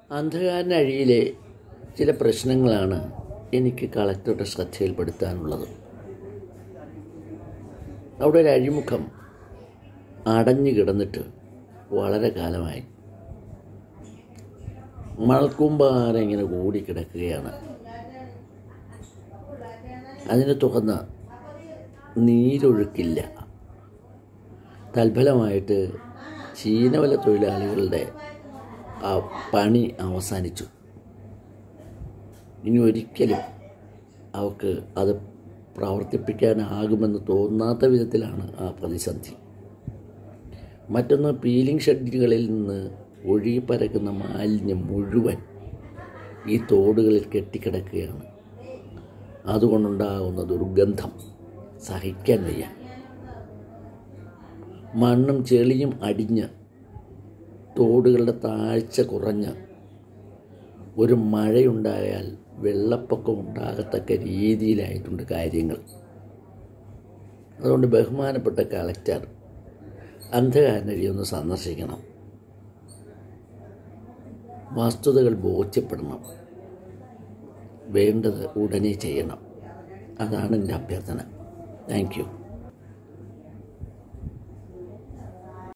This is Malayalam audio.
അന്ധകാരനഴിയിലെ ചില പ്രശ്നങ്ങളാണ് എനിക്ക് കളക്ടറുടെ ശ്രദ്ധയിൽപ്പെടുത്താനുള്ളത് അവിടെ ഒരു അഴിമുഖം അടഞ്ഞു കിടന്നിട്ട് വളരെ കാലമായി മണൽക്കൂമ്പാര ഇങ്ങനെ കൂടിക്കിടക്കുകയാണ് അതിനെ തുറന്ന് നീരൊഴുക്കില്ല തൽഫലമായിട്ട് ചീനവല തൊഴിലാളികളുടെ ആ പണി അവസാനിച്ചു ഇനി ഒരിക്കലും അവർക്ക് അത് പ്രവർത്തിപ്പിക്കാനാകുമെന്ന് തോന്നാത്ത വിധത്തിലാണ് ആ പ്രതിസന്ധി മറ്റൊന്ന് പീലിംഗ് ഷെഡുകളിൽ നിന്ന് ഒഴുകിപ്പരക്കുന്ന മാലിന്യം മുഴുവൻ ഈ തോടുകളിൽ കെട്ടിക്കിടക്കുകയാണ് അതുകൊണ്ടുണ്ടാകുന്ന ദുർഗന്ധം സഹിക്കാൻ വയ്യ മണ്ണും ചെളിയും അടിഞ്ഞ് തോടുകളുടെ താഴ്ച കുറഞ്ഞ് ഒരു മഴയുണ്ടായാൽ വെള്ളപ്പൊക്കം ഉണ്ടാകത്തക്ക രീതിയിലായിട്ടുണ്ട് കാര്യങ്ങൾ അതുകൊണ്ട് ബഹുമാനപ്പെട്ട കളക്ടർ അന്ധകാരനഴി ഒന്ന് സന്ദർശിക്കണം വസ്തുതകൾ ബോധ്യപ്പെടണം വേണ്ടത് ഉടനെ ചെയ്യണം അതാണ് എൻ്റെ അഭ്യർത്ഥന താങ്ക് യു